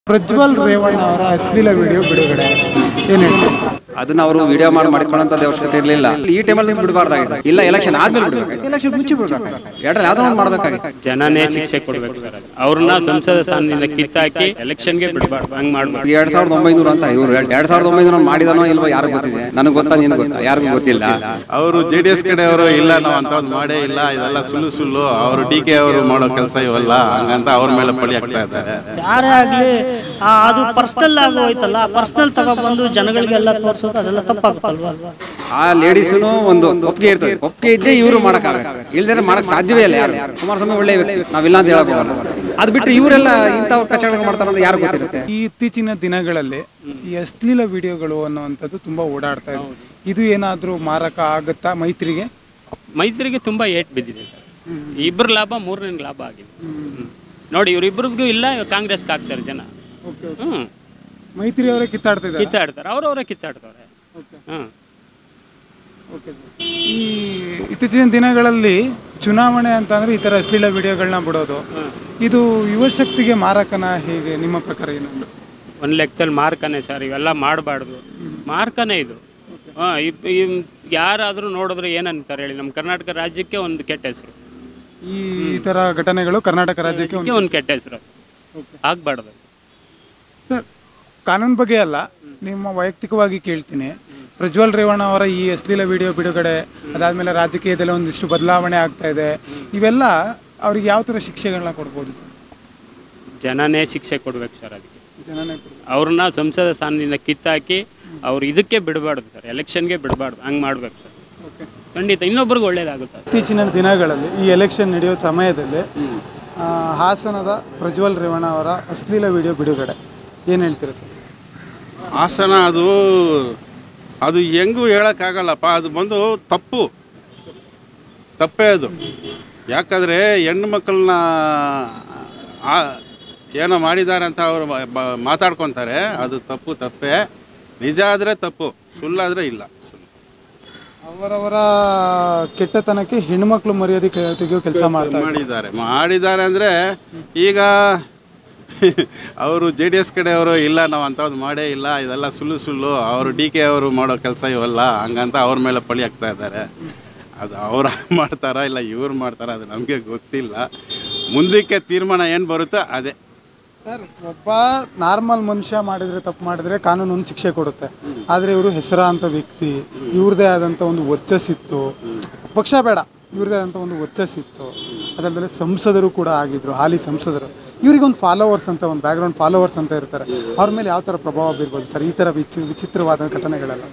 ಪ್ರಜ್ವಲ್ ರೇವಣ್ಣ ಅವರ ಅಶ್ಲೀಲ ವಿಡಿಯೋ ಬಿಡುಗಡೆ ಏನು ಹೇಳ್ತೀರಿ ಅದನ್ನ ಅವರು ವಿಡಿಯೋ ಮಾಡಿ ಮಾಡ್ಕೊಳ್ಳೋಂಥ ಅವಶ್ಯಕತೆ ಇರಲಿಲ್ಲ ಈ ಟೈಮಲ್ಲಿ ಬಿಡಬಾರ್ದಾಗಿದೆ ಇಲ್ಲ ಎಲೆಕ್ಷನ್ ಆದ್ಮೇಲೆ ಬಿಡಬೇಕು ಎಲೆಕ್ಷನ್ ಮುಂಚೆ ಬಿಡಬೇಕಾಗಿತ್ತು ಎರಡರಲ್ಲಿ ಯಾವ್ದೋ ಒಂದು ಮಾಡ್ಬೇಕಾಗಿತ್ತು ಜನನೇ ಶಿಕ್ಷೆ ಕೊಡ್ಬೇಕು ಸರ್ ಅದು. ಅವ್ರನ್ನ ಸಂಸದ ಸ್ಥಾನದಿಂದ ಕಿತ್ತಾಕಿ ಎಲೆಕ್ಷನ್ಗೆ ಬಿಡಬಾರ್ದು ಹಂಗ್ ಮಾಡ್ಬಾರ್ದು ಎರಡ್ ಸಾವಿರದ ಒಂಬೈನೂರು ಅಂತ ಇವರು ಎರಡ್ ಸಾವಿರದ ಒಂಬೈನೂರು ಮಾಡಿದನೋ ಇಲ್ವೋ ಯಾರಿಗೂ ಗೊತ್ತಿದೆ ನನಗೆ ಗೊತ್ತಾ ನಿನಗೆ ಗೊತ್ತಾ ಯಾರಿಗೂ ಗೊತ್ತಿಲ್ಲ ಅವರು ಜೆ ಡಿ ಎಸ್ ಕಡೆಯವರು ಇಲ್ಲ ನಾವು ಅಂತ ಮಾಡೇ ಇಲ್ಲ ಇದೆಲ್ಲ ಸುಳ್ಳು ಸುಳ್ಳು ಅವರು ಡಿ ಕೆ ಅವರು ಮಾಡೋ ಕೆಲಸ ಇವಲ್ಲ ಹಂಗಂತ ಅವ್ರ ಮೇಲೆ ಪಳಿ ಹಾಕ್ತಾ ಇದ್ದಾರೆ ಯಾರೇ ಆಗ್ಲಿ ಆ, ಅದು ಪರ್ಸನಲ್ ಆಗಿ ಹೋಯ್ತಲ್ಲ ಪರ್ಸನಲ್ ತಗೊಬಂದು ಜನಗಳಿಗೆಲ್ಲ ತೋರ್ಸೋದು ಅದೆಲ್ಲ ತಪ್ಪಾಗುತ್ತಲ್ವಾ ಆ ಲೇಡೀಸ್ನು ಒಂದು ಒಪ್ಪಿಗೆ ಇರ್ತದೆ ಒಪ್ಪಿಗೆ ಇದ್ದೇ ಇವರು ಮಾಡಕ್ಕಾಗಲ್ಲ ಇಲ್ದರೆ ಮಾಡಕ್ ಸಾಧ್ಯವೇ ಇಲ್ಲ ಯಾರು ಕುಮಾರಸ್ವಾಮಿ ಒಳ್ಳೆ ವ್ಯಕ್ತಿ ನಾವಿಲ್ಲ ಅಂತ ಹೇಳಕ್ ಹೋಗಲ್ಲ ಅದು ಬಿಟ್ಟು ಇವರೆಲ್ಲ ಇಂಥವ್ರು ಕಚಡಗಳು ಮಾಡ್ತಾರೆ ಅಂತ ಯಾರು ಗೊತ್ತಿರುತ್ತೆ ಈ ಇತ್ತೀಚಿನ ದಿನಗಳಲ್ಲಿ ಈ ಅಶ್ಲೀಲ ವಿಡಿಯೋಗಳು ಅನ್ನುವಂಥದ್ದು ತುಂಬಾ ಓಡಾಡ್ತಾ ಇದೆ ಇದು ಏನಾದರೂ ಮಾರಕ ಆಗುತ್ತಾ ಮೈತ್ರಿಗೆ ಮೈತ್ರಿಗೆ ತುಂಬಾ ಏಟ್ ಬಿದ್ದಿದೆ ಸರ್ ಇಬ್ಬರ ಲಾಭ ಮೂರನೇ ಲಾಭ ಆಗಿದೆ ಹ್ಮ್. ನೋಡಿ ಇವ್ರಿಬ್ರಿಗೂ ಇಲ್ಲ ಕಾಂಗ್ರೆಸ್ಗೆ ಹಾಕ್ತಾರೆ ಜನ ಓಕೆ ಹ್ಮ್ ಮೈತ್ರಿ ಅವರೇ ಕಿತ್ತಾಡ್ತಾ ಇದ್ದಾರೆ ಕಿತ್ತಾಡ್ತಾರೆ ಅವ್ರವ್ರೇ ಕಿತ್ತಾಡ್ತಾರೆ ಹ್ಮ್ ಓಕೆ ಈ ಇತ್ತೀಚಿನ ದಿನಗಳಲ್ಲಿ ಚುನಾವಣೆ ಅಂತಂದ್ರೆ ಈ ಥರ ಅಶ್ಲೀಲ ವಿಡಿಯೋಗಳನ್ನ ಬಿಡೋದು ಇದು ಯುವಶಕ್ತಿಗೆ ಮಾರಕನ ಹೇಗೆ ನಿಮ್ಮ ಪ್ರಕಾರ ಏನು ಒಂದ್ ಲೆಕ್ಕದಲ್ಲಿ ಮಾರ್ಕನೇ ಸರ್ ಇವೆಲ್ಲ ಮಾಡಬಾರ್ದು ಮಾರ್ಕನೇ ಇದು ಹಾ ಇಪ್- ಇಮ್- ಯಾರಾದ್ರೂ ನೋಡಿದ್ರೆ ಏನಂತಾರೆ ಹೇಳಿ ನಮ್ಮ ಕರ್ನಾಟಕ ರಾಜ್ಯಕ್ಕೆ ಒಂದು ಕೆಟ್ಟ ಹೆಸರು ಈ ಥರ ಘಟನೆಗಳು ಕರ್ನಾಟಕ ರಾಜ್ಯಕ್ಕೆ ಒಂದು ಒಂದು ಕೆಟ್ಟ ಹೆಸರು ಆಗ್ಬಾರ್ದು ಸರ್ ಕಾನೂನು ಬಗ್ಗೆ ಅಲ್ಲ ನಿಮ್ಮ ವೈಯಕ್ತಿಕವಾಗಿ ಕೇಳ್ತೀನಿ ಪ್ರಜ್ವಲ್ ರೇವಣ್ಣ ಅವರ ಈ ಅಶ್ಲೀಲ ವಿಡಿಯೋ ಬಿಡುಗಡೆ ಅದಾದಮೇಲೆ ರಾಜಕೀಯದಲ್ಲಿ ಒಂದಿಷ್ಟು ಬದಲಾವಣೆ ಆಗ್ತಾ ಇದೆ ಇವೆಲ್ಲ ಅವ್ರಿಗೆ ಯಾವ ಥರ ಶಿಕ್ಷೆಗಳನ್ನ ಕೊಡ್ಬೋದು ಸರ್ ಜನನೇ ಶಿಕ್ಷೆ ಕೊಡ್ಬೇಕು ಸರ್ ಅದಕ್ಕೆ ಜನನೇ ಕೊಡ್ಬೋದು. ಅವ್ರನ್ನ ಸಂಸದ ಸ್ಥಾನದಿಂದ ಕಿತ್ತಾಕಿ ಅವ್ರು ಇದಕ್ಕೆ ಬಿಡಬಾರ್ದು ಸರ್ ಎಲೆಕ್ಷನ್ಗೆ ಬಿಡಬಾರ್ದು ಹಂಗೆ ಮಾಡ್ಬೇಕು ಸರ್ ಓಕೆ ಖಂಡಿತ ಇನ್ನೊಬ್ರಿಗೆ ಒಳ್ಳೇದಾಗುತ್ತೆ ಅದು. ಇತ್ತೀಚಿನ ದಿನಗಳಲ್ಲಿ ಈ ಎಲೆಕ್ಷನ್ ನಡೆಯೋ ಸಮಯದಲ್ಲಿ ಆ, ಹಾಸನದ ಪ್ರಜ್ವಲ್ ರೇವಣ್ಣ ಅವರ ಅಶ್ಲೀಲ ವಿಡಿಯೋ ಬಿಡುಗಡೆ ಏನು ಹೇಳ್ತೀರಾ ಸರ್ ಹಾಸನ ಅದು ಅದು ಹೆಂಗೂ ಹೇಳೋಕ್ಕಾಗಲ್ಲಪ್ಪ ಅದು ಬಂದು ತಪ್ಪು ತಪ್ಪೇ ಅದು ಯಾಕಂದರೆ ಹೆಣ್ಣು ಮಕ್ಕಳನ್ನ ಏನೋ ಮಾಡಿದ್ದಾರೆ ಅಂತ ಅವರು ಮಾತಾಡ್ಕೊತಾರೆ ಅದು ತಪ್ಪು ತಪ್ಪೇ ನಿಜ ಆದರೆ ತಪ್ಪು ಸುಳ್ಳಾದರೆ ಇಲ್ಲ ಸುಳ್ಳು ಅವರವರ ಕೆಟ್ಟತನಕ್ಕೆ ಹೆಣ್ಮಕ್ಳು ಮರ್ಯಾದೆ ಕೆ- ತೆಗೆಯೋ ಕೆಲಸ ಮಾಡ್ತಾರೆ ಮಾಡಿದ್ದಾರೆ ಮಾಡಿದ್ದಾರೆ ಅಂದರೆ ಈಗ ಅವರು ಜೆ ಡಿ ಎಸ್ ಕಡೆಯವರು ಇಲ್ಲ ನಾವು ಅಂಥದ್ದು ಮಾಡೇ ಇಲ್ಲ ಇದೆಲ್ಲ ಸುಳ್ಳು ಸುಳ್ಳು ಅವರು ಡಿ ಕೆ ಅವರು ಮಾಡೋ ಕೆಲಸ ಇವಲ್ಲ ಹಂಗಂತ ಅವ್ರ ಮೇಲೆ ಪಳಿ ಹಾಕ್ತಾ ಇದ್ದಾರೆ ಅದು ಅವ್ರ ಮಾಡ್ತಾರ ಇಲ್ಲ ಇವ್ರು ಮಾಡ್ತಾರ ಅದು ನಮಗೆ ಗೊತ್ತಿಲ್ಲ ಮುಂದಕ್ಕೆ ತೀರ್ಮಾನ ಏನು ಬರುತ್ತೋ ಅದೇ ಸರ್ ಒಬ್ಬ ನಾರ್ಮಲ್ ಮನುಷ್ಯ ಮಾಡಿದ್ರೆ ತಪ್ಪು ಮಾಡಿದ್ರೆ ಕಾನೂನು ಒಂದು ಶಿಕ್ಷೆ ಕೊಡುತ್ತೆ ಆದರೆ ಇವರು ಹೆಸರಾಂತ ವ್ಯಕ್ತಿ ಇವ್ರದೇ ಆದಂಥ ಒಂದು ವರ್ಚಸ್ಸಿತ್ತು ಪಕ್ಷ ಬೇಡ ಇವ್ರದೇ ಆದಂಥ ಒಂದು ವರ್ಚಸ್ಸಿತ್ತು ಅದಲ್ಲದೆ ಸಂಸದರು ಕೂಡ ಆಗಿದ್ರು ಹಾಲಿ ಸಂಸದರು ಇವರಿಗೆ ಒಂದು ಫಾಲೋವರ್ಸ್ ಅಂತ ಒಂದು ಬ್ಯಾಕ್ಗ್ರೌಂಡ್ ಫಾಲೋವರ್ಸ್ ಅಂತ ಇರ್ತಾರೆ ಅವ್ರ ಮೇಲೆ ಯಾವ ಥರ ಪ್ರಭಾವ ಬೀರ್ಬೋದು ಸರ್ ಈ ಥರ ವಿಚಿ ವಿಚಿತ್ರವಾದ ಘಟನೆಗಳೆಲ್ಲ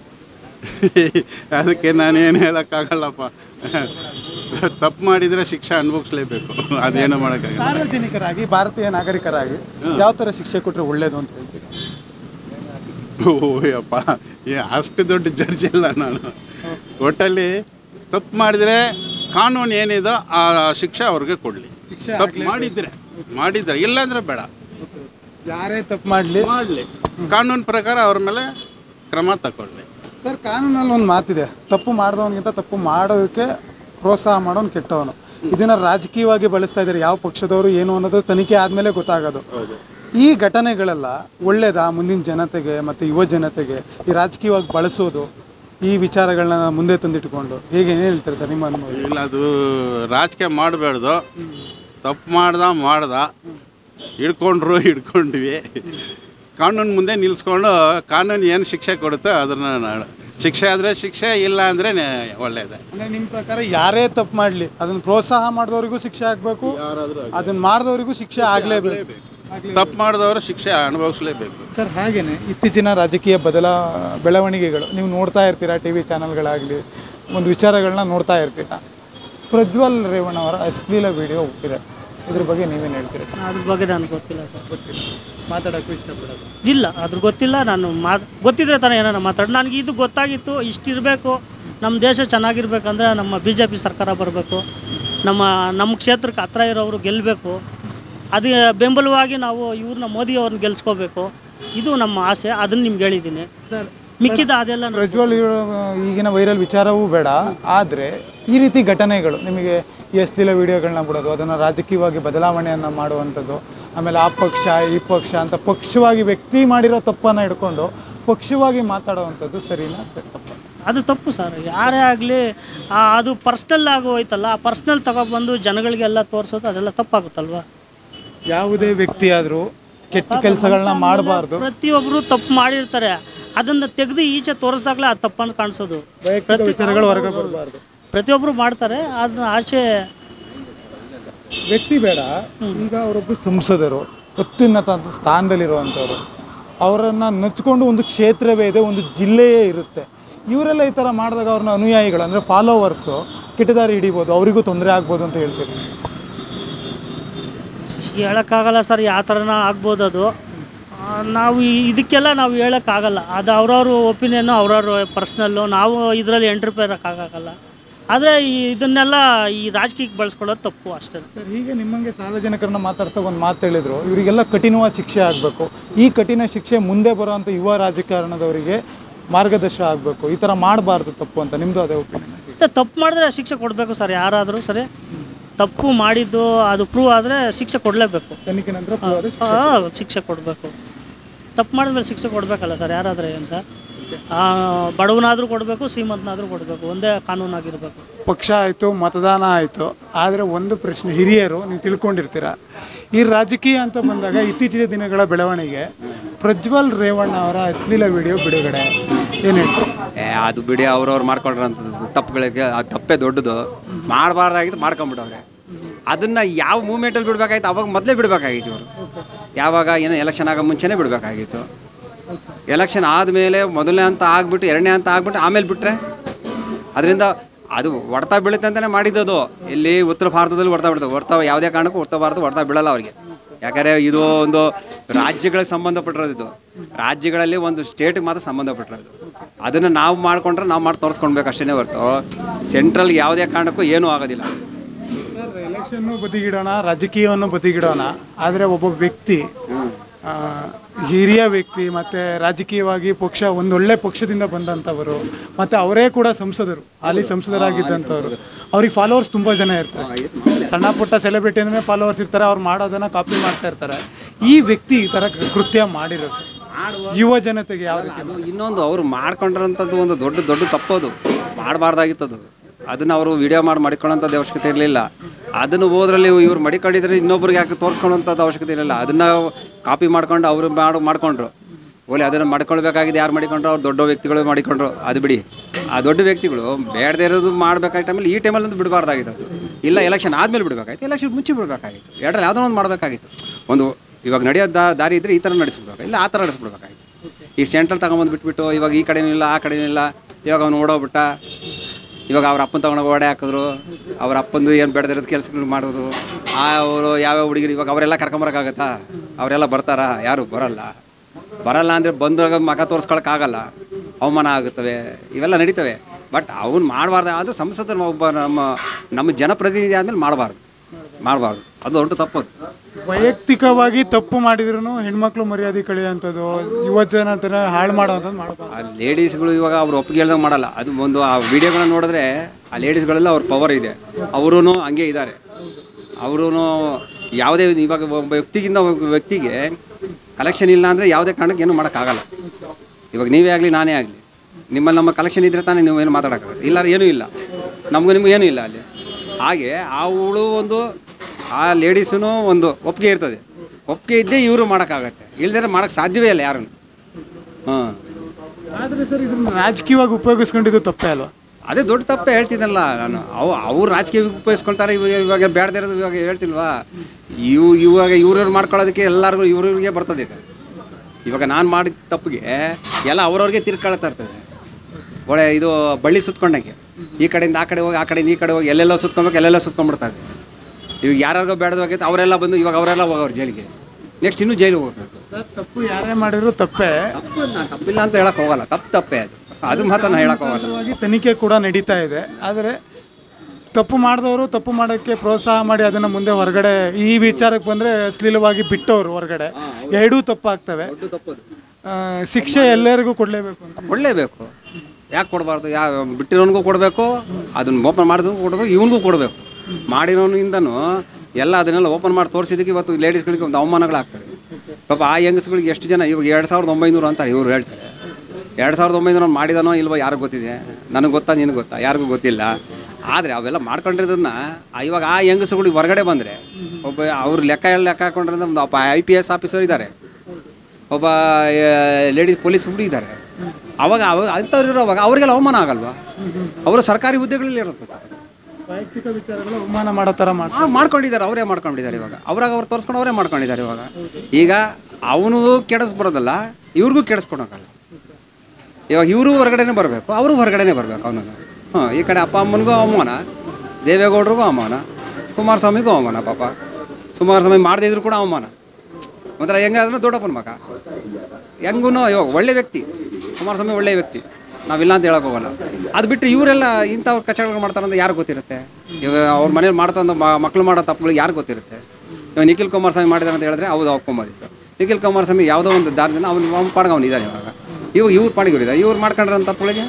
ಅದಕ್ಕೆ ನಾನೇನು ಹೇಳೋಕ್ಕಾಗಲ್ಲಪ್ಪ ತಪ್ಪು ಮಾಡಿದರೆ ಶಿಕ್ಷೆ ಅನುಭವಿಸ್ಲೇಬೇಕು ಅದೇನು ಮಾಡೋಕ್ಕಾಗಲ್ಲ ಸಾರ್ವಜನಿಕರಾಗಿ ಭಾರತೀಯ ನಾಗರಿಕರಾಗಿ ಯಾವ ಥರ ಶಿಕ್ಷೆ ಕೊಟ್ಟರೆ ಒಳ್ಳೇದು ಅಂತ ಹೇಳ್ತೀರಿ ಓಯಪ್ಪ ಏ ಅಷ್ಟು ದೊಡ್ಡ ಜಡ್ಜ್ ಇಲ್ಲ ನಾನು ಒಟ್ಟಲ್ಲಿ ತಪ್ಪು ಮಾಡಿದರೆ ಕಾನೂನು ಏನಿದೋ ಆ ಶಿಕ್ಷೆ ಅವ್ರಿಗೆ ಕೊಡಲಿ ಶಿಕ್ಷೆ ತಪ್ಪು ಮಾಡಿದ್ರೆ ಮಾಡಿದ್ರೆ ಇಲ್ಲಾಂದ್ರೆ ಬೇಡ ಯಾರೇ ತಪ್ಪು ಮಾಡಲಿ ಮಾಡಲಿ ಕಾನೂನು ಪ್ರಕಾರ ಅವ್ರ ಮೇಲೆ ಕ್ರಮ ತಗೊಳ್ಳಿ ಸರ್ ಕಾನೂನಲ್ಲಿ ಒಂದು ಮಾತಿದೆ ತಪ್ಪು ಮಾಡಿದವನಿಗಿಂತ ತಪ್ಪು ಮಾಡೋದಕ್ಕೆ ಪ್ರೋತ್ಸಾಹ ಮಾಡೋನು ಕೆಟ್ಟವನು ಇದನ್ನ ರಾಜಕೀಯವಾಗಿ ಬಳಸ್ತಾ ಇದ್ದಾರೆ ಯಾವ ಪಕ್ಷದವರು ಏನು ಅನ್ನೋದು ತನಿಖೆ ಆದಮೇಲೆ ಗೊತ್ತಾಗೋದು ಈ ಘಟನೆಗಳೆಲ್ಲ ಒಳ್ಳೇದಾ ಮುಂದಿನ ಜನತೆಗೆ ಮತ್ತು ಯುವ ಜನತೆಗೆ ಈ ರಾಜಕೀಯವಾಗಿ ಬಳಸೋದು ಈ ವಿಚಾರಗಳನ್ನ ಮುಂದೆ ತಂದಿಟ್ಕೊಂಡು ಹೇಗೆ ಏನು ಹೇಳ್ತಾರೆ ಸರ್ ನಿಮ್ಮ ಅನುಭವ ಇಲ್ಲ ಅದು ರಾಜಕೀಯ ಮಾಡಬೇಡ್ದು ತಪ್ಪು ಮಾಡ್ದ ಮಾಡ್ದ ಹಿಡ್ಕೊಂಡ್ರು ಹಿಡ್ಕೊಂಡ್ವಿ ಕಾನೂನು ಮುಂದೆ ನಿಲ್ಲಿಸ್ಕೊಂಡು ಕಾನೂನು ಏನು ಶಿಕ್ಷೆ ಕೊಡುತ್ತೋ ಅದನ್ನು ನಾನು ಶಿಕ್ಷೆ ಆದರೆ ಶಿಕ್ಷೆ ಇಲ್ಲ ಅಂದರೆ ಒಳ್ಳೆಯದೇ ಅಂದರೆ ನಿಮ್ಮ ಪ್ರಕಾರ ಯಾರೇ ತಪ್ಪು ಮಾಡಲಿ ಅದನ್ನ ಪ್ರೋತ್ಸಾಹ ಮಾಡಿದವರಿಗೂ ಶಿಕ್ಷೆ ಆಗಬೇಕು ಅದನ್ನ ಮಾಡಿದವರಿಗೂ ಶಿಕ್ಷೆ ಆಗಲೇಬೇಕು ತಪ್ಪು ಮಾಡಿದವರು ಶಿಕ್ಷೆ ಅನುಭವಿಸ್ಲೇಬೇಕು ಸರ್ ಹಾಗೇನೆ ಇತ್ತೀಚಿನ ರಾಜಕೀಯ ಬದಲ ಬೆಳವಣಿಗೆಗಳು ನೀವು ನೋಡ್ತಾ ಇರ್ತೀರಾ ಟಿ ವಿ ಚಾನಲ್ಗಳಾಗಲಿ ಒಂದು ವಿಚಾರಗಳನ್ನ ನೋಡ್ತಾ ಇರ್ತೀರಾ ಪ್ರಜ್ವಲ್ ರೇವಣ್ಣ ಅವರ ಅಶ್ಲೀಲ ವಿಡಿಯೋ ಇದೆ ಇದ್ರ ಬಗ್ಗೆ ನೀವೇನು ಹೇಳ್ತೀರಾ ಸರ್ ಅದ್ರ ಬಗ್ಗೆ ನನಗೆ ಗೊತ್ತಿಲ್ಲ ಸರ್ ಗೊತ್ತಿಲ್ಲ ಮಾತಾಡೋಕ್ಕೂ ಇಷ್ಟಪಡೋದು ಇಲ್ಲ ಅದ್ರ ಗೊತ್ತಿಲ್ಲ ನಾನು ಮಾತು ಗೊತ್ತಿದ್ರೆ ತಾನೇ ಏನಾರ ಮಾತಾಡಿ ನನಗೆ ಇದು ಗೊತ್ತಾಗಿತ್ತು ಇಷ್ಟಿರಬೇಕು ನಮ್ಮ ದೇಶ ಚೆನ್ನಾಗಿರ್ಬೇಕಂದ್ರೆ ನಮ್ಮ ಬಿ ಜೆ ಪಿ ಸರ್ಕಾರ ಬರಬೇಕು ನಮ್ಮ ನಮ್ಮ ಕ್ಷೇತ್ರಕ್ಕೆ ಹತ್ರ ಇರೋರು ಗೆಲ್ಲಬೇಕು ಅದು ಬೆಂಬಲವಾಗಿ ನಾವು ಇವ್ರನ್ನ ಮೋದಿ ಅವ್ರನ್ನ ಗೆಲ್ಸ್ಕೋಬೇಕು ಇದು ನಮ್ಮ ಆಸೆ ಅದನ್ನು ನಿಮ್ಗೆ ಹೇಳಿದ್ದೀನಿ ಸರ್ ಮಿಕ್ಕಿದ ಅದೆಲ್ಲ ನಾನು- ಪ್ರಜ್ವಲ್ ಇವ್ರ- ಈಗಿನ ವೈರಲ್ ವಿಚಾರವೂ ಬೇಡ ಆದರೆ ಈ ರೀತಿ ಘಟನೆಗಳು ನಿಮಗೆ ಈ ಅಶ್ಲೀಲ ವಿಡಿಯೋಗಳನ್ನ ಬಿಡೋದು ಅದನ್ನು ರಾಜಕೀಯವಾಗಿ ಬದಲಾವಣೆಯನ್ನು ಮಾಡುವಂಥದ್ದು ಆಮೇಲೆ ಆ ಪಕ್ಷ ಈ ಪಕ್ಷ ಅಂತ ಪಕ್ಷವಾಗಿ ವ್ಯಕ್ತಿ ಮಾಡಿರೋ ತಪ್ಪನ್ನು ಹಿಡ್ಕೊಂಡು ಪಕ್ಷವಾಗಿ ಮಾತಾಡೋವಂಥದ್ದು ಸರಿನಾ ಸರಿ ತಪ್ಪ ಅದು ತಪ್ಪು ಸರ್ ಯಾರೇ ಆಗಲಿ ಅದು ಪರ್ಸ್ನಲ್ ಆಗಿ ಹೋಯ್ತಲ್ಲ ಆ ಪರ್ಸ್ನಲ್ ತಗೊಬಂದು ಜನಗಳಿಗೆಲ್ಲ ತೋರಿಸೋದು ಅದೆಲ್ಲ ತಪ್ಪಾಗುತ್ತಲ್ವಾ ಯಾವುದೇ ವ್ಯಕ್ತಿ ಆದರೂ ಕೆಟ್ಟ ಕೆಲಸಗಳನ್ನ ಮಾಡಬಾರ್ದು ಪ್ರತಿಯೊಬ್ಬರು ತಪ್ಪು ಮಾಡಿರ್ತಾರೆ ಅದನ್ನು ತೆಗೆದು ಈಚೆ ತೋರಿಸ್ದಾಗಲೇ ಅದು ತಪ್ಪನ್ನು ಕಾಣಿಸೋದು ವೈಯಕ್ತಿಕ ವಿಚಾರಗಳು ಹೊರಗೆ ಬರಬಾರ್ದು ಪ್ರತಿಯೊಬ್ಬರು ಮಾಡ್ತಾರೆ ಅದನ್ನ ಆಚೆ ವ್ಯಕ್ತಿ ಬೇಡ ಈಗ ಅವರೊಬ್ಬರು ಸಂಸದರು ಅತ್ಯುನ್ನತ ಅಂತ ಸ್ಥಾನದಲ್ಲಿರುವಂಥವ್ರು ಅವರನ್ನು ನಚ್ಕೊಂಡು ಒಂದು ಕ್ಷೇತ್ರವೇ ಇದೆ ಒಂದು ಜಿಲ್ಲೆಯೇ ಇರುತ್ತೆ ಇವರೆಲ್ಲ ಈ ಥರ ಮಾಡಿದಾಗ ಅವ್ರನ್ನ ಅನುಯಾಯಿಗಳು ಅಂದರೆ ಫಾಲೋವರ್ಸು ಕೆಟ್ಟದಾರಿ ಹಿಡಿಬೋದು ಅವರಿಗೂ ತೊಂದರೆ ಆಗ್ಬೋದು ಅಂತ ಹೇಳ್ತೀರಿ ಹೇಳೋಕ್ಕಾಗಲ್ಲ ಸರ್ ಯಾವ ಥರನ ಆಗ್ಬೋದು ಅದು ಆ, ನಾವು ಈ- ಇದಕ್ಕೆಲ್ಲ ನಾವು ಹೇಳೋಕ್ಕಾಗಲ್ಲ ಅದು ಅವ್ರವ್ರ ಒಪಿನಿಯನ್ನು ಅವ್ರವ್ರ ಪರ್ಸ್ನಲ್ಲು ನಾವು ಇದರಲ್ಲಿ ಎಂಟ್ರಿಪೇರ್ ಆಗಲ್ಲ ಆದರೆ ಈ ಇದನ್ನೆಲ್ಲ ಈ ರಾಜಕೀಯಕ್ಕೆ ಬಳಸ್ಕೊಳ್ಳೋದು ತಪ್ಪು ಅಷ್ಟೇ ಸರ್ ಹೀಗೆ ನಿಮ್ಮಂಗೆ ಸಾರ್ವಜನಿಕರನ್ನ ಮಾತಾಡ್ತಾ ಒಂದು ಮಾತು ಹೇಳಿದ್ರು ಇವರಿಗೆಲ್ಲ ಕಠಿಣವಾದ ಶಿಕ್ಷೆ ಆಗಬೇಕು ಈ ಕಠಿಣ ಶಿಕ್ಷೆ ಮುಂದೆ ಬರುವಂಥ ಯುವ ರಾಜಕಾರಣದವರಿಗೆ ಮಾರ್ಗದರ್ಶನ ಆಗಬೇಕು ಈ ಥರ ಮಾಡಬಾರ್ದು ತಪ್ಪು ಅಂತ ನಿಮ್ಮದು ಅದೇ ಒಪಿನಿಯನ್ ಮತ್ತೆ ತಪ್ಪು ಮಾಡಿದ್ರೆ ಶಿಕ್ಷೆ ಕೊಡಬೇಕು ಸರ್ ಯಾರಾದರೂ ಸರಿ ತಪ್ಪು ಮಾಡಿದ್ದು ಅದು ಪ್ರೂವ್ ಆದರೆ ಶಿಕ್ಷೆ ಕೊಡಲೇಬೇಕು ತನಿಖೆ ನಂತರ ಪುರಾವೆ ಶಿಕ್ಷೆ ಕೊಡಬೇಕು ತಪ್ಪು ಮಾಡಿದ್ಮೇಲೆ ಶಿಕ್ಷೆ ಕೊಡಬೇಕಲ್ಲ ಸರ್ ಯಾರಾದರೆ ಏನು ಸರ್ ಬಡವನಾದರೂ ಕೊಡಬೇಕು ಶ್ರೀಮಂತನಾದರೂ ಕೊಡಬೇಕು ಒಂದೇ ಕಾನೂನಾಗಿರಬೇಕು ಪಕ್ಷ ಆಯಿತು ಮತದಾನ ಆಯಿತು ಆದರೆ ಒಂದು ಪ್ರಶ್ನೆ ಹಿರಿಯರು ನೀವು ತಿಳ್ಕೊಂಡಿರ್ತೀರ ಈ ರಾಜಕೀಯ ಅಂತ ಬಂದಾಗ ಇತ್ತೀಚಿನ ದಿನಗಳ ಬೆಳವಣಿಗೆ ಪ್ರಜ್ವಲ್ ರೇವಣ್ಣ ಅವರ ಅಶ್ಲೀಲ ವಿಡಿಯೋ ಬಿಡುಗಡೆ ಏನು ಹೇಳ್ತೀರಿ ಏ ಅದು ಬಿಡಿ ಅವ್ರವ್ರು ಮಾಡ್ಕೊಂಡಿರೋಂಥದ್ದು ತಪ್ಪುಗಳಿಗೆ ಅದು ತಪ್ಪೇ ದೊಡ್ಡದು ಮಾಡಬಾರ್ದಾಗಿತ್ತು ಮಾಡ್ಕೊಂಬಿಟ್ಟವ್ರೆ ಅದನ್ನ ಯಾವ ಮೂಮೆಂಟಲ್ಲಿ ಬಿಡ್ಬೇಕಾಗಿತ್ತು ಅವಾಗ ಮೊದಲೇ ಬಿಡಬೇಕಾಗಿತ್ತು ಇವರು ಯಾವಾಗ ಏನೋ ಎಲೆಕ್ಷನ್ ಆಗೋ ಮುಂಚೆನೇ ಬಿಡಬೇಕಾಗಿತ್ತು ಎಲೆಕ್ಷನ್ ಆದಮೇಲೆ ಮೊದಲನೇ ಅಂತ ಆಗ್ಬಿಟ್ಟು ಎರಡನೇ ಅಂತ ಆಗ್ಬಿಟ್ಟು ಆಮೇಲೆ ಬಿಟ್ರೆ ಅದರಿಂದ ಅದು ಹೊಡ್ತಾ ಬೀಳುತ್ತೆ ಅಂತಲೇ ಮಾಡಿದ್ದದು ಇಲ್ಲಿ ಉತ್ತರ ಭಾರತದಲ್ಲಿ ಹೊಡ್ತಾ ಬಿಡ್ತದೆ ಹೊಡ್ತಾ ಯಾವುದೇ ಕಾರಣಕ್ಕೂ ಉತ್ತರ ಭಾರತ ಹೊಡ್ತಾ ಬೀಳಲ್ಲ ಅವ್ರಿಗೆ ಯಾಕಂದರೆ ಇದು ಒಂದು ರಾಜ್ಯಗಳಿಗೆ ಸಂಬಂಧಪಟ್ಟಿರೋದು ಇದು ರಾಜ್ಯಗಳಲ್ಲಿ ಒಂದು ಸ್ಟೇಟಿಗೆ ಮಾತ್ರ ಸಂಬಂಧಪಟ್ಟಿರೋದು ಅದನ್ನು ನಾವು ಮಾಡ್ಕೊಂಡ್ರೆ ನಾವು ಮಾಡಿ ತೋರಿಸ್ಕೊಳ್ಬೇಕು ಅಷ್ಟೇ ಹೊರತು ಸೆಂಟ್ರಲ್ಗೆ ಯಾವುದೇ ಕಾರಣಕ್ಕೂ ಏನೂ ಆಗೋದಿಲ್ಲ ಸರ್ ಎಲೆಕ್ಷನ್ನು ಬದಿಗಿಡೋಣ ರಾಜಕೀಯವನ್ನು ಬದಿಗಿಡೋಣ ಆದರೆ ಒಬ್ಬ ವ್ಯಕ್ತಿ ಆ, ಹಿರಿಯ ವ್ಯಕ್ತಿ ಮತ್ತು ರಾಜಕೀಯವಾಗಿ ಪಕ್ಷ ಒಂದೊಳ್ಳೆ ಪಕ್ಷದಿಂದ ಬಂದಂಥವರು ಮತ್ತು ಅವರೇ ಕೂಡ ಸಂಸದರು ಹಾಲಿ ಸಂಸದರಾಗಿದ್ದಂಥವ್ರು ಅವ್ರಿಗೆ ಫಾಲೋವರ್ಸ್ ತುಂಬ ಜನ ಇರ್ತಾರೆ ಸಣ್ಣ ಪುಟ್ಟ ಸೆಲೆಬ್ರಿಟಿ ಅಂದ್ರೆ ಫಾಲೋವರ್ಸ್ ಇರ್ತಾರೆ ಅವ್ರು ಮಾಡೋದನ್ನು ಕಾಪಿ ಮಾಡ್ತಾ ಇರ್ತಾರೆ ಈ ವ್ಯಕ್ತಿ ಈ ಥರ ಕೃತ್ಯ ಮಾಡಿರೋದು ಯುವ ಜನತೆಗೆ ಯಾವ ರೀತಿ ಅದು ಇನ್ನೊಂದು ಅವರು ಮಾಡ್ಕೊಂಡಿರೋಂಥದ್ದು ಒಂದು ದೊಡ್ಡ ದೊಡ್ಡ ತಪ್ಪದು ಮಾಡಬಾರ್ದಾಗಿತ್ತದು ಅದನ್ನು ಅವರು ವಿಡಿಯೋ ಮಾಡಿ ಮಡಿಕೊಳ್ಳೋಂಥದ್ದು ಅವಶ್ಯಕತೆ ಇರಲಿಲ್ಲ ಅದನ್ನು ಹೋದ್ರಲ್ಲಿ ಇವ್ರು ಮಡಿಕೊಂಡಿದ್ರೆ ಇನ್ನೊಬ್ರಿಗೆ ಯಾಕೆ ತೋರಿಸ್ಕೊಳ್ಳೋಂಥದ್ದು ಅವಶ್ಯಕತೆ ಇರಲಿಲ್ಲ ಅದನ್ನು ಕಾಪಿ ಮಾಡ್ಕೊಂಡು ಅವರು ಮಾಡು ಮಾಡ್ಕೊಂಡ್ರು ಓಲಿ ಅದನ್ನು ಮಾಡ್ಕೊಳ್ಬೇಕಾಗಿದೆ ಯಾರು ಮಾಡಿಕೊಂಡ್ರು ಅವ್ರು ದೊಡ್ಡ ವ್ಯಕ್ತಿಗಳು ಮಾಡಿಕೊಂಡ್ರು ಅದು ಬಿಡಿ ಆ ದೊಡ್ಡ ವ್ಯಕ್ತಿಗಳು ಬೇಡದೇ ಇರೋದು ಮಾಡಬೇಕಾದ ಟೈಮಲ್ಲಿ ಈ ಟೈಮಲ್ಲಿ ಒಂದು ಬಿಡಬಾರ್ದಾಗಿತ್ತು ಅದು ಇಲ್ಲ ಎಲೆಕ್ಷನ್ ಆದಮೇಲೆ ಬಿಡಬೇಕಾಗಿತ್ತು ಎಲೆಕ್ಷನ್ ಮುಂಚೆ ಬಿಡಬೇಕಾಗಿತ್ತು ಎರಡರಲ್ಲಿ ಯಾವುದೋ ಒಂದು ಮಾಡಬೇಕಾಗಿತ್ತು ಒಂದು ಇವಾಗ ನಡೆಯೋ ದಾ ದಾರಿ ಇದ್ದರೆ ಈ ಥರ ನಡೆಸ್ಬಿಡ್ಬೇಕು ಇಲ್ಲ ಆ ಥರ ನಡೆಸ್ಬಿಡ್ಬೇಕಾಗಿತ್ತು ಈ ಸೆಂಟ್ರಲ್ ತಗೊಂಬಂದು ಬಿಟ್ಬಿಟ್ಟು ಇವಾಗ ಈ ಕಡೆನೂ ಇಲ್ಲ ಆ ಕಡೆನೂ ಇಲ್ಲ ಇವಾಗ ಅವ್ನು ಓಡೋಗ್ಬಿಟ್ಟ ಇವಾಗ ಅವ್ರ ಅಪ್ಪನ ತಗೊಂಡು ಓಡೆ ಹಾಕಿದ್ರು ಅವ್ರ ಅಪ್ಪಂದು ಏನು ಬೇಡದಿರೋದು ಕೆಲಸಗಳು ಮಾಡೋದು ಆ ಅವರು ಯಾವ್ಯಾವ ಹುಡುಗಿರು ಇವಾಗ ಅವರೆಲ್ಲ ಕರ್ಕೊಂಬರಕ್ಕಾಗತ್ತಾ ಅವರೆಲ್ಲ ಬರ್ತಾರಾ ಯಾರು ಬರಲ್ಲ ಬರಲ್ಲ ಅಂದರೆ ಬಂದಾಗ ಮಗ ತೋರಿಸ್ಕೊಳಕ್ಕಾಗಲ್ಲ ಅವಮಾನ ಆಗುತ್ತವೆ ಇವೆಲ್ಲ ನಡೀತವೆ ಬಟ್ ಅವ್ನು ಮಾಡಬಾರ್ದು ಆದರೆ ಸಂಸದರು ಒಬ್ಬ ನಮ್ಮ ನಮ್ಮ ಜನಪ್ರತಿನಿಧಿ ಆದಮೇಲೆ ಮಾಡಬಾರ್ದು ಮಾಡಬಾರ್ದು ಅದು ದೊಡ್ಡ ತಪ್ಪದು ವೈಯಕ್ತಿಕವಾಗಿ ತಪ್ಪು ಮಾಡಿದ್ರು ಹೆಣ್ಮಕ್ಳು ಮರ್ಯಾದೆ ಕಳೆಯುವಂಥದ್ದು ಯುವ ಜನತೆನ ಹಾಳು ಮಾಡೋವಂಥದ್ದು ಮಾಡಬಾರ್ದು ಆ ಲೇಡೀಸ್ಗಳು ಇವಾಗ ಅವ್ರು ಒಪ್ಪಿಗೆ ಹೇಳ್ದಂಗೆ ಮಾಡಲ್ಲ ಅದು ಒಂದು ಆ ವಿಡಿಯೋಗಳನ್ನ ನೋಡಿದ್ರೆ ಆ ಲೇಡೀಸ್ಗಳೆಲ್ಲ ಅವ್ರ ಪವರ್ ಇದೆ ಅವರೂ ಹಂಗೆ ಇದ್ದಾರೆ ಅವರೂ ಯಾವುದೇ ಇವಾಗ ಒಬ್ಬ ವ್ಯಕ್ತಿಗಿಂತ ಒಬ್ಬ ವ್ಯಕ್ತಿಗೆ ಕಲೆಕ್ಷನ್ ಇಲ್ಲ ಅಂದರೆ ಯಾವುದೇ ಕಾರಣಕ್ಕೆ ಏನು ಮಾಡೋಕ್ಕಾಗಲ್ಲ ಇವಾಗ ನೀವೇ ಆಗಲಿ ನಾನೇ ಆಗಲಿ ನಿಮ್ಮಲ್ಲಿ ನಮ್ಮ ಕಲೆಕ್ಷನ್ ಇದ್ದರೆ ತಾನೇ ನೀವು ಏನು ಮಾತಾಡೋಕ್ಕಾಗಲ್ಲ ಇಲ್ಲ ಏನೂ ಇಲ್ಲ ನಮಗೂ ನಿಮಗೂ ಏನೂ ಇಲ್ಲ ಅಲ್ಲಿ ಹಾಗೆ ಅವಳು ಒಂದು ಆ ಲೇಡೀಸೂ ಒಂದು ಒಪ್ಪಿಗೆ ಇರ್ತದೆ ಒಪ್ಪಿಗೆ ಇದ್ದೇ ಇವರು ಮಾಡೋಕ್ಕಾಗತ್ತೆ ಇಲ್ದಿದ್ರೆ ಮಾಡೋಕ್ಕೆ ಸಾಧ್ಯವೇ ಇಲ್ಲ ಯಾರನ್ನು ಹಾಂ ಆದರೆ ಸರ್ ಇದನ್ನ ರಾಜಕೀಯವಾಗಿ ಉಪಯೋಗಿಸ್ಕೊಂಡಿದ್ದು ತಪ್ಪೇ ಅಲ್ವಾ ಅದೇ ದೊಡ್ಡ ತಪ್ಪೇ ಹೇಳ್ತಿದ್ದಲ್ಲ ನಾನು ಅವು ಅವ್ರು ರಾಜಕೀಯ ಉಪಯೋಗಿಸ್ಕೊಳ್ತಾರೆ ಇವಾಗ ಇವಾಗ ಬೇಡದೇ ಇರೋದು ಇವಾಗ ಹೇಳ್ತಿಲ್ವಾ ಇವು ಇವಾಗ ಇವ್ರವ್ರು ಮಾಡ್ಕೊಳ್ಳೋದಕ್ಕೆ ಎಲ್ಲರಿಗೂ ಇವ್ರವ್ರಿಗೆ ಬರ್ತದೆ ಇದು. ಇವಾಗ ನಾನು ಮಾಡಿದ ತಪ್ಪಿಗೆ ಎಲ್ಲ ಅವ್ರವ್ರಿಗೆ ತಿರ್ಕೊಳ್ತಾ ಇರ್ತದೆ ಒಳ್ಳೆ ಇದು ಬಳ್ಳಿ ಸುತ್ಕೊಂಡಂಗೆ ಈ ಕಡೆಯಿಂದ ಆ ಕಡೆ ಹೋಗಿ ಆ ಕಡೆಯಿಂದ ಈ ಕಡೆ ಹೋಗಿ ಎಲ್ಲೆಲ್ಲ ಸುತ್ಕೊಬೇಕು ಎಲ್ಲೆಲ್ಲ ಸುತ್ಕೊಂಡ್ಬಿಡ್ತಾರೆ ಇವಾಗ ಯಾರಿಗೋ ಬೇಡದಾಗೈತೆ ಅವರೆಲ್ಲ ಬಂದು ಇವಾಗ ಅವರೆಲ್ಲ ಹೋಗೋರು ಜೈಲಿಗೆ ನೆಕ್ಸ್ಟ್ ಇನ್ನೂ ಜೈಲಿಗೆ ಹೋಗ್ಬೇಕು ಸರ್, ತಪ್ಪು ಯಾರೇ ಮಾಡಿದ್ರು ತಪ್ಪೇ ತಪ್ಪು ನಾನು ತಪ್ಪಿಲ್ಲ ಅಂತ ಹೇಳಕ್ ಹೋಗಲ್ಲ ತಪ್ಪು ತಪ್ಪೇ ಅದು ಅದು ಮಾತ್ರ ನಾನು ಹೇಳಕ್ ಹೋಗಲ್ಲ ವಾಗಿ ತನಿಖೆ ಕೂಡ ನಡೀತಾ ಇದೆ ಆದರೆ ತಪ್ಪು ಮಾಡಿದವರು ತಪ್ಪು ಮಾಡೋಕ್ಕೆ ಪ್ರೋತ್ಸಾಹ ಮಾಡಿ ಅದನ್ನು ಮುಂದೆ ಹೊರಗಡೆ ಈ ವಿಚಾರಕ್ಕೆ ಬಂದರೆ ಅಶ್ಲೀಲವಾಗಿ ಬಿಟ್ಟವರು ಹೊರಗಡೆ ಎರಡೂ ತಪ್ಪಾಗ್ತವೆ ಆ, ಶಿಕ್ಷೆ ಎಲ್ಲರಿಗೂ ಕೊಡಲೇಬೇಕು ಅಂತ ಕೊಡಲೇಬೇಕು ಯಾಕೆ ಕೊಡಬಾರ್ದು ಯಾ ಬಿಟ್ಟಿರೋನಿಗೂ ಕೊಡಬೇಕು ಅದನ್ನ ಓಪನ್ ಮಾಡಿದವನಿಗೂ ಕೊಡಬೇಕು ಇವನಿಗೂ ಕೊಡಬೇಕು ಮಾಡಿರೋನಿಂದನೂ ಎಲ್ಲ ಅದನ್ನೆಲ್ಲ ಓಪನ್ ಮಾಡಿ ತೋರಿಸಿದ್ದಕ್ಕೆ ಇವತ್ತು ಲೇಡೀಸ್ಗಳಿಗೆ ಒಂದು ಅವಮಾನಗಳಾಗ್ತವೆ ಪಾಪ ಆ ಹೆಂಗಸ್ಗಳಿಗೆ ಎಷ್ಟು ಜನ ಇವಾಗ ಎರಡು ಸಾವಿರದ ಒಂಬೈನೂರು ಅಂತಾರೆ ಇವರು ಹೇಳ್ತಾರೆ ಎರಡು ಸಾವಿರದ ಒಂಬೈನೂರು ಅವ್ನು ಮಾಡಿದಾನೋ ಇಲ್ವೋ ಯಾರಿಗೂ ಗೊತ್ತಿದೆ ನನಗೆ ಗೊತ್ತಾ ನಿನಗೆ ಗೊತ್ತಾ ಯಾರಿಗೂ ಗೊತ್ತಿಲ್ಲ ಆದರೆ ಅವೆಲ್ಲ ಮಾಡ್ಕೊಂಡಿರೋದನ್ನ ಆ- ಇವಾಗ ಆ ಹೆಂಗಸುಗಳಿಗೆ ಹೊರಗಡೆ ಬಂದರೆ ಒಬ್ಬ ಅವ್ರು ಲೆಕ್ಕ ಹೇಳಿ ಲೆಕ್ಕ ಹಾಕೊಂಡ್ರೆ ಒಂದು ಒಬ್ಬ ಐ ಪಿ ಎಸ್ ಆಫೀಸರ್ ಇದ್ದಾರೆ ಒಬ್ಬ ಲೇಡೀಸ್ ಪೊಲೀಸ್ ಹುಡುಗಿ ಇದ್ದಾರೆ ಅವಾಗ ಅವಾಗ ಅಂಥವ್ರು ಇರೋವಾಗ ಅವರಿಗೆಲ್ಲ ಅವಮಾನ ಆಗಲ್ವಾ ಅವರು ಸರ್ಕಾರಿ ಹುದ್ದೆಗಳಲ್ಲಿ ಇರುತ್ತೆ ವೈಯಕ್ತಿಕ ವಿಚಾರಗಳು ಅವಮಾನ ಮಾಡೋ ಥರ ಮಾಡಿ ಆ, ಮಾಡ್ಕೊಂಡಿದ್ದಾರೆ ಅವರೇ ಮಾಡ್ಕೊಂಡಿದ್ದಾರೆ ಇವಾಗ ಅವ್ರಾಗ ಅವ್ರು ತೋರಿಸ್ಕೊಂಡು ಅವರೇ ಮಾಡ್ಕೊಂಡಿದ್ದಾರೆ ಇವಾಗ ಈಗ ಅವನು ಕೆಡಿಸ್ ಬರೋದಲ್ಲ ಇವ್ರಿಗೂ ಕೆಡಿಸ್ಕೊಳಕ್ಕಲ್ಲ ಇವಾಗ ಇವರು ಹೊರಗಡೆನೇ ಬರಬೇಕು ಅವರು ಹೊರಗಡೆನೇ ಬರಬೇಕು ಅವನನ್ನು ಹಾಂ ಈ ಕಡೆ ಅಪ್ಪ ಅಮ್ಮನಿಗೂ ಅವಮಾನ ದೇವೇಗೌಡರಿಗೂ ಅವಮಾನ ಕುಮಾರಸ್ವಾಮಿಗೂ ಅವಮಾನ ಪಾಪ ಕುಮಾರಸ್ವಾಮಿ ಮಾಡದೇ ಇದ್ರು ಕೂಡ ಅವಮಾನ ಒಂಥರ ಹೆಂಗಾದ್ರೂ ದೊಡ್ಡಪ್ಪನ ಮಗ ಹೆಂಗೂ ಇವಾಗ ಒಳ್ಳೆ ವ್ಯಕ್ತಿ ಕುಮಾರಸ್ವಾಮಿ ಒಳ್ಳೆ ವ್ಯಕ್ತಿ ನಾವಿಲ್ಲ ಅಂತ ಹೇಳಕ್ ಹೋಗಲ್ಲ ಅದು ಬಿಟ್ಟು ಇವರೆಲ್ಲ ಇಂಥವ್ರು ಕಚಡಗಳು ಮಾಡ್ತಾರೆ ಅಂತ ಯಾರು ಗೊತ್ತಿರುತ್ತೆ ಇವಾಗ ಅವ್ರ ಮನೇಲಿ ಮಾಡ್ತಂದ ಮಕ್ಕಳು ಮಾಡೋ ತಪ್ಪುಗಳು ಯಾರು ಗೊತ್ತಿರುತ್ತೆ ಇವಾಗ ನಿಖಿಲ್ ಕುಮಾರಸ್ವಾಮಿ ಮಾಡಿದಾರೆ ಅಂತ ಹೇಳಿದ್ರೆ ಹೌದು ಒಪ್ಕೊಂಬೋದಿತ್ತು ನಿಖಿಲ್ ಕುಮಾರಸ್ವಾಮಿ ಯಾವುದೋ ಒಂದು ದಾರದಿಂದ ಅವ್ನು ಅವ್ನ ಪಾಡ್ಗೆ ಅವ್ನು ಇದ್ದಾನೆ ಇವಾಗ ಇವಾಗ ಇವ್ರು ಪಾಡಿಗೆ ಇವ್ರು ಇದ್ದಾರೆ ಇವ್ರು ಮಾಡ್ಕೊಂಡ್ರೆ ತಪ್ಪುಗಳಿಗೆ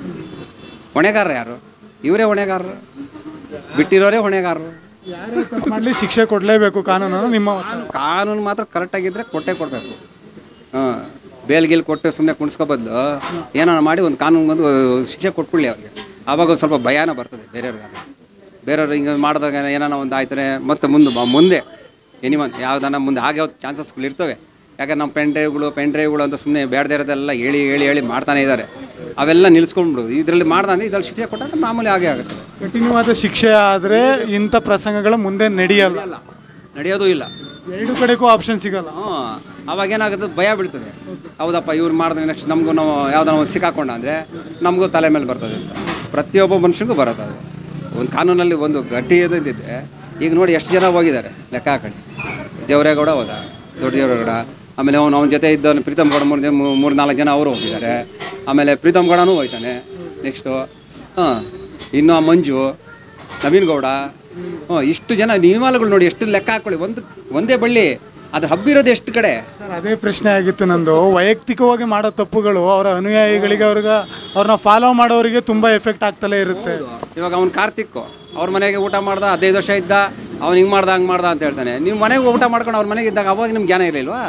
ಹೊಣೆಗಾರರು ಯಾರು ಇವರೇ ಹೊಣೆಗಾರರು ಬಿಟ್ಟಿರೋರೇ ಹೊಣೆಗಾರರು ಯಾರೇ ತಪ್ಪು ಮಾಡಲಿ ಶಿಕ್ಷೆ ಕೊಡಲೇಬೇಕು ಕಾನೂನು ನಿಮ್ಮ ಒತ್ತಾಯ. ಕಾನೂನು ಮಾತ್ರ ಕರೆಕ್ಟಾಗಿದ್ದರೆ ಕೊಟ್ಟೇ ಕೊಡಬೇಕು ಹಾಂ ಬೇಲ್ ಗೀಲ್ ಕೊಟ್ಟು ಸುಮ್ಮನೆ ಕುಣಿಸ್ಕೋ ಬದಲು ಏನಾರ ಮಾಡಿ ಒಂದು ಕಾನೂನು ಬಂದು ಶಿಕ್ಷೆ ಕೊಟ್ಬಿಡ್ಲಿ ಅವ್ರಿಗೆ ಆವಾಗ ಒಂದು ಸ್ವಲ್ಪ ಭಯಾನ ಬರ್ತದೆ ಬೇರೆಯವ್ರಿಗೆ ಬೇರೆಯವ್ರು ಹಿಂಗೆ ಮಾಡಿದಾಗ ಏನಾನ ಒಂದು ಆಯ್ತಾರೆ ಮತ್ತೆ ಮುಂದೆ ಬ- ಮುಂದೆ ಎನಿವನ್ ಯಾವ್ದಾನ ಮುಂದೆ ಹಾಗೆ ಚಾನ್ಸಸ್ಗಳು ಇರ್ತವೆ ಯಾಕಂದ್ರೆ ನಮ್ಮ ಪೆನ್ ಡ್ರೈವ್ಗಳು ಪೆನ್ ಡ್ರೈವ್ಗಳು ಅಂತ ಸುಮ್ಮನೆ ಬೇಡದೇ ಇರೋದೆಲ್ಲ ಹೇಳಿ ಹೇಳಿ ಹೇಳಿ ಮಾಡ್ತಾನೆ ಇದ್ದಾರೆ ಅವೆಲ್ಲ ನಿಲ್ಲಿಸ್ಕೊಂಡ್ಬಿಡು ಇದರಲ್ಲಿ ಮಾಡ್ದಾನೆ ಇದ್ರಲ್ಲಿ ಶಿಕ್ಷೆ ಕೊಟ್ಟಾಗ ಮಾಮೂಲಿ ಹಾಗೆ ಆಗುತ್ತೆ ಕಠಿಣವಾದ ಶಿಕ್ಷೆ ಆದರೆ ಇಂಥ ಪ್ರಸಂಗಗಳು ಮುಂದೆ ನಡೆಯಲ್ಲ ನಡೆಯೋದು ಇಲ್ಲ ಎರಡು ಕಡೆಗೂ ಆಪ್ಷನ್ ಸಿಗಲ್ಲ ಹ್ಞೂ ಅವಾಗ ಏನಾಗುತ್ತೆ ಭಯ ಬೀಳ್ತದೆ ಹೌದಪ್ಪ ಇವ್ರು ಮಾಡಿದ್ರೆ ನೆಕ್ಸ್ಟ್ ನಮಗೂ ನಾವು ಯಾವ್ದಾನ ಒಂದು ಸಿಕ್ಕಾಕೊಂಡ ಅಂದರೆ ನಮಗೂ ತಲೆ ಮೇಲೆ ಬರ್ತದೆ ಅಂತ ಪ್ರತಿಯೊಬ್ಬ ಮನುಷ್ಯನಿಗೂ ಬರುತ್ತೆ ಅದು ಒಂದು ಕಾನೂನಲ್ಲಿ ಒಂದು ಗಟ್ಟಿ ಇದ್ದಿದ್ದೆ ಈಗ ನೋಡಿ ಎಷ್ಟು ಜನ ಹೋಗಿದ್ದಾರೆ ಲೆಕ್ಕ ಹಾಕೊಂಡು ದೇವರೇಗೌಡ ಹೋದ ದೊಡ್ಡ ದೇವರೇಗೌಡ ಆಮೇಲೆ ಅವನು ಅವನ ಜೊತೆ ಇದ್ದವನು ಪ್ರೀತಮ್ ಗೌಡ ಮೂರು ಜನ ಮೂರು ನಾಲ್ಕು ಜನ ಅವರು ಹೋಗಿದ್ದಾರೆ ಆಮೇಲೆ ಪ್ರೀತಮ್ ಗೌಡನೂ ಹೋಯ್ತಾನೆ ನೆಕ್ಸ್ಟು ಹಾಂ ಇನ್ನು ಆ ಮಂಜು ನವೀನ್ ಗೌಡ ಹ್ಞೂ ಇಷ್ಟು ಜನ ನಿಯಮಾಲಗಳು ನೋಡಿ ಎಷ್ಟು ಲೆಕ್ಕ ಹಾಕೊಳ್ಳಿ ಒಂದು ಒಂದೇ ಬಳ್ಳಿ ಅದ್ರ ಹಬ್ಬಿರೋದು ಎಷ್ಟು ಕಡೆ ಸರ್ ಅದೇ ಪ್ರಶ್ನೆ ಆಗಿತ್ತು ನಂದು ವೈಯಕ್ತಿಕವಾಗಿ ಮಾಡೋ ತಪ್ಪುಗಳು ಅವರ ಅನುಯಾಯಿಗಳಿಗೆ ಅವ್ರಿಗೆ ಅವ್ರನ್ನ ಫಾಲೋ ಮಾಡೋರಿಗೆ ತುಂಬ ಎಫೆಕ್ಟ್ ಆಗ್ತಲೇ ಇರುತ್ತೆ ಇವಾಗ ಅವ್ನು ಕಾರ್ತಿಕ್ ಅವ್ರ ಮನೆಗೆ ಊಟ ಮಾಡ್ದ ಹದಿನೈದು ವರ್ಷ ಇದ್ದ ಅವ್ನು ಹಿಂಗೆ ಮಾಡ್ದ ಹಂಗೆ ಮಾಡ್ದ ಅಂತ ಹೇಳ್ತಾನೆ ನೀವು ಮನೆಗೆ ಊಟ ಮಾಡ್ಕೊಂಡು ಅವ್ರ ಮನೆಗೆ ಇದ್ದಾಗ ಅವಾಗ ನಿಮ್ಗೆ ಜ್ಞಾನ ಇರಲಿಲ್ವಾ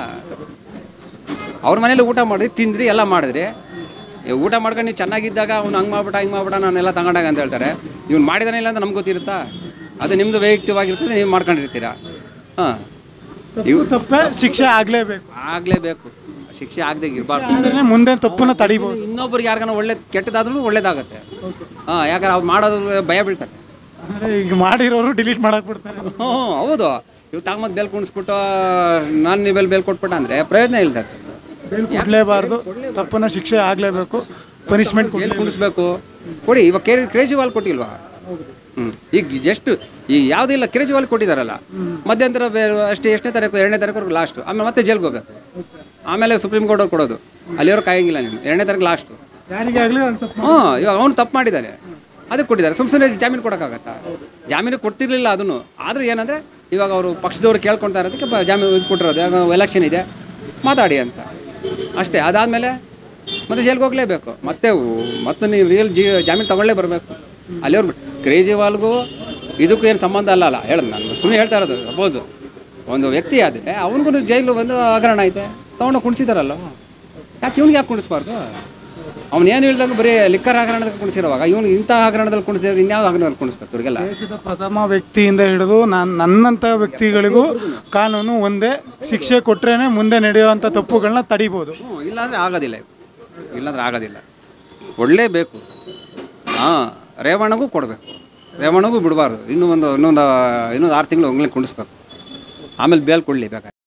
ಅವ್ರ ಮನೇಲಿ ಊಟ ಮಾಡಿದ್ರಿ ತಿಂದ್ರಿ ಎಲ್ಲ ಮಾಡಿದ್ರಿ ಈ ಊಟ ಮಾಡ್ಕೊಂಡು ನೀವು ಚೆನ್ನಾಗಿದ್ದಾಗ ಅವ್ನು ಹಂಗೆ ಮಾಡ್ಬಿಟ್ಟ ಹಿಂಗೆ ಮಾಡ್ಬಿಟ್ಟ ನಾನೆಲ್ಲ ತಗೊಂಡಾಗ ಅಂತ ಹೇಳ್ತಾರೆ ಇವ್ನು ಮಾಡಿದಾನೆ ಇಲ್ಲ ಅಂತ ನಮ್ಗೆ ಗೊತ್ತಿರುತ್ತಾ ಅದು ನಿಮ್ಮದು ವೈಯಕ್ತಿಕವಾಗಿರ್ತದೆ ನೀವು ಮಾಡ್ಕೊಂಡಿರ್ತೀರಾ ಹಾಂ ಇವು ತಪ್ಪೇ ಶಿಕ್ಷೆ ಆಗಲೇಬೇಕು ಆಗಲೇಬೇಕು ಶಿಕ್ಷೆ ಆಗದೆ ಇರಬಾರ್ದು ಆದರೆ ಮುಂದೆ ತಪ್ಪನ್ನ ತಡಿಬೋದು ಇನ್ನೊಬ್ರಿಗೆ ಯಾರಿಗಾನ ಒಳ್ಳೆ ಕೆಟ್ಟದಾದ್ರೂ ಒಳ್ಳೇದಾಗುತ್ತೆ ಹಾಂ ಯಾಕಂದ್ರೆ ಅವ್ರು ಮಾಡೋದು ಭಯ ಬೀಳ್ತಾರೆ ಅಂದರೆ ಈಗ ಮಾಡಿರೋರು ಡಿಲೀಟ್ ಮಾಡಕ್ ಬಿಡ್ತಾರೆ ಹ್ಞೂ ಹೌದು ಇವು ತಗೊಂಬಂದು ಬೆಲ್ ಕುಣಿಸ್ಬಿಟ್ಟು ನಾನು ನೀವು ಬೆಲ್ ಬೆಲ್ ಕೊಟ್ಬಿಟ್ಟ ಅಂದರೆ ಪ್ರಯೋಜನ ಇಲ್ತದೆ ಬೇಲ್ ಕೊಡಲೇಬಾರ್ದು ತಪ್ಪನ್ನ ಶಿಕ್ಷೆ ಆಗಲೇಬೇಕು ಪನಿಷ್ಮೆಂಟ್ ಬೆಲ್ ಕುಣಿಸ್ಬೇಕು ಕೊಡಿ ಇವಾಗ ಕೇರಿ ಕೇಜ್ರಿವಾಲ್ ಕೊಟ್ಟಿಲ್ವಾ ಹ್ಞೂ ಈಗ ಜಸ್ಟ್ ಈಗ ಯಾವುದಿಲ್ಲ ಕೇಜ್ರಿವಾಲ್ ಕೊಟ್ಟಿದ್ದಾರಲ್ಲ ಮಧ್ಯಂತರ ಬೇರೆ ಅಷ್ಟೇ ಎಷ್ಟನೇ ತಾರೀಕು ಎರಡನೇ ತಾರೀಕು ಲಾಸ್ಟು ಆಮೇಲೆ ಮತ್ತೆ ಜೈಲ್ಗೆ ಹೋಗ್ಬೇಕು ಆಮೇಲೆ ಸುಪ್ರೀಂ ಕೋರ್ಟ್ ಅವ್ರು ಕೊಡೋದು ಅಲ್ಲಿಯವ್ರು ಕಾಯಂಗಿಲ್ಲ ನೀನು ಎರಡನೇ ತಾರೀಕು ಲಾಸ್ಟು ಯಾರಿಗೆ ಆಗಲಿ ಅದು ತಪ್ಪು ಹ್ಞೂ ಇವಾಗ ಅವನು ತಪ್ಪು ಮಾಡಿದ್ದಾನೆ ಅದಕ್ಕೆ ಕೊಟ್ಟಿದ್ದಾರೆ ಸುಮ್ಮ ಸುಮ್ಮನೆ ಜಾಮೀನು ಕೊಡೋಕ್ಕಾಗತ್ತಾ ಜಾಮೀನು ಕೊಟ್ಟಿರಲಿಲ್ಲ ಅದನ್ನು ಆದರೂ ಏನಂದರೆ ಇವಾಗ ಅವರು ಪಕ್ಷದವ್ರು ಕೇಳ್ಕೊಳ್ತಾ ಇರೋದಕ್ಕೆ ಬ- ಜಾಮೀನು ಇದು ಕೊಟ್ಟಿರೋದು ಇವಾಗ ಎಲೆಕ್ಷನ್ ಇದೆ ಮಾತಾಡಿ ಅಂತ ಅಷ್ಟೇ ಅದಾದಮೇಲೆ ಮತ್ತೆ ಜೈಲ್ಗೆ ಹೋಗಲೇಬೇಕು ಮತ್ತೆ ಉ- ಮತ್ತೆ ನೀವು ರಿಯಲ್ ಜಿ ಜಾಮೀನು ತಗೊಳ್ಳೇ ಬರಬೇಕು ಅಲ್ಲಿಯವ್ರು ಕೇಜ್ರಿವಾಲ್ಗೂ ಇದಕ್ಕೂ ಏನು ಸಂಬಂಧ ಅಲ್ಲ ಅಲ್ಲ ಹೇಳೋದು ನಾನು ಸುಮ್ಮನೆ ಹೇಳ್ತಾ ಇರೋದು ಸಪೋಸು ಒಂದು ವ್ಯಕ್ತಿ ಆದರೆ ಅವನಿಗೂ ಜೈಲು ಬಂದು ಹಗರಣ ಐತೆ ತೊಗೊಂಡು ಕುಣಿಸಿದಾರಲ್ಲ ಯಾಕೆ ಇವ್ನಿಗೆ ಯಾಕೆ ಕುಣಿಸ್ಬಾರ್ದು ಅವ್ನು ಏನು ಹೇಳ್ದಂಗೆ ಬರೀ ಲಿಕ್ಕರ್ ಹಗರಣದಲ್ಲಿ ಕುಣಿಸಿರುವಾಗ ಇವನು ಇಂಥ ಹಗರಣದಲ್ಲಿ ಕುಣಿಸಿದ್ರೆ ಇನ್ಯಾವ ಹಗರಣದಲ್ಲಿ ಕುಣಿಸ್ಬೇಕು ಇವರಿಗೆಲ್ಲ ದೇಶದ ಪ್ರಥಮ ವ್ಯಕ್ತಿಯಿಂದ ಹಿಡಿದು ನಾನು ನನ್ನಂಥ ವ್ಯಕ್ತಿಗಳಿಗೂ ಕಾನೂನು ಒಂದೇ ಶಿಕ್ಷೆ ಕೊಟ್ರೇನೆ ಮುಂದೆ ನಡೆಯುವಂಥ ತಪ್ಪುಗಳನ್ನ ತಡಿಬೋದು ಹ್ಞೂ ಇಲ್ಲಾಂದರೆ ಆಗೋದಿಲ್ಲ ಇವು. ಇಲ್ಲಾಂದ್ರೆ ಆಗೋದಿಲ್ಲ ಕೊಡಲೇಬೇಕು ಹಾಂ ರೇವಣ್ಣಗೂ ಕೊಡಬೇಕು ರೇವಣ್ಣಗೂ ಬಿಡಬಾರ್ದು ಇನ್ನೂ ಒಂದು ಇನ್ನೊಂದು ಇನ್ನೊಂದು ಆರು ತಿಂಗಳು ಹಂಗೆ ಕುಣಿಸ್ಬೇಕು ಆಮೇಲೆ ಬೇಲ್ ಕೊಡಲಿ ಬೇಕಾದ್ರೆ